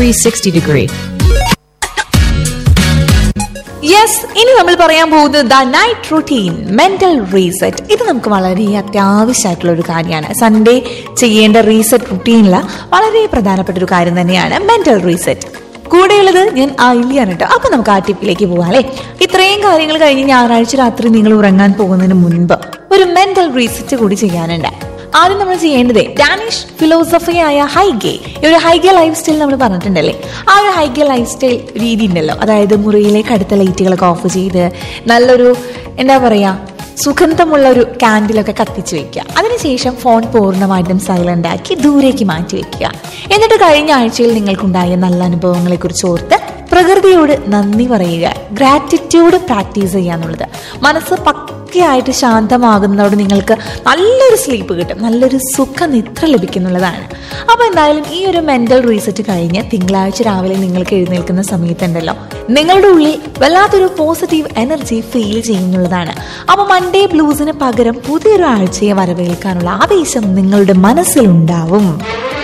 360 degree. Yes ഇനി നമ്മൾ പറയാൻ പോകുന്നത് the night routine mental reset ഇത് നമുക്ക് വളരെ അത്യാവശ്യമായിട്ടുള്ള ഒരു കാര്യമാണ് സൺഡേ ചെയ്യേണ്ട റീസെറ്റ് റുട്ടീനിൽ വളരെ പ്രധാനപ്പെട്ട ഒരു കാര്യം തന്നെയാണ് മെന്റൽ റീസെറ്റ് കൂടെയുള്ളത് ഞാൻ ആയില്യാണ് കേട്ടോ അപ്പൊ നമുക്ക് ആ ടിപ്പിലേക്ക് പോവാം അല്ലേ ഇത്രയും കാര്യങ്ങൾ കഴിഞ്ഞ് ഞായറാഴ്ച രാത്രി നിങ്ങൾ ഉറങ്ങാൻ പോകുന്നതിന് മുൻപ് ഒരു മെന്റൽ റീസെറ്റ് കൂടി ചെയ്യാനുണ്ട് ആദ്യം നമ്മൾ ചെയ്യേണ്ടത് ഡാനിഷ് ഫിലോസഫിയായ ഹൈഗേ ഈ ഒരു ഹൈഗേ ലൈഫ് സ്റ്റൈൽ നമ്മൾ പറഞ്ഞിട്ടുണ്ടല്ലേ ആ ഒരു ഹൈഗേ ലൈഫ് സ്റ്റൈൽ രീതി ഉണ്ടല്ലോ അതായത് മുറിയിലേക്ക് അടുത്ത ലൈറ്റുകളൊക്കെ ഓഫ് ചെയ്ത് നല്ലൊരു എന്താ പറയാ സുഗന്ധമുള്ള ഒരു കാൻഡിലൊക്കെ കത്തിച്ചു വെക്കുക അതിനുശേഷം ഫോൺ പൂർണ്ണമായിട്ടും സൈലന്റ് ആക്കി ദൂരേക്ക് മാറ്റി വെക്കുക എന്നിട്ട് കഴിഞ്ഞ ആഴ്ചയിൽ നിങ്ങൾക്കുണ്ടായ നല്ല അനുഭവങ്ങളെ കുറിച്ച് ഓർത്ത് പ്രകൃതിയോട് നന്ദി പറയുക ഗ്രാറ്റിറ്റ്യൂഡ് പ്രാക്ടീസ് ചെയ്യുക എന്നുള്ളത് മനസ്സ് പക്കയായിട്ട് ശാന്തമാകുന്നതോട് നിങ്ങൾക്ക് നല്ലൊരു സ്ലീപ്പ് കിട്ടും നല്ലൊരു സുഖനിദ്ര ലഭിക്കുന്നുള്ളതാണ് അപ്പോൾ എന്തായാലും ഈ ഒരു മെന്റൽ റീസെറ്റ് കഴിഞ്ഞ് തിങ്കളാഴ്ച രാവിലെ നിങ്ങൾക്ക് എഴുന്നേൽക്കുന്ന സമയത്തുണ്ടല്ലോ നിങ്ങളുടെ ഉള്ളിൽ വല്ലാത്തൊരു പോസിറ്റീവ് എനർജി ഫീൽ ചെയ്യുന്നുള്ളതാണ് അപ്പോൾ മൺഡേ ബ്ലൂസിന് പകരം പുതിയൊരു ആഴ്ചയെ വരവേൽക്കാനുള്ള ആവേശം നിങ്ങളുടെ മനസ്സിലുണ്ടാവും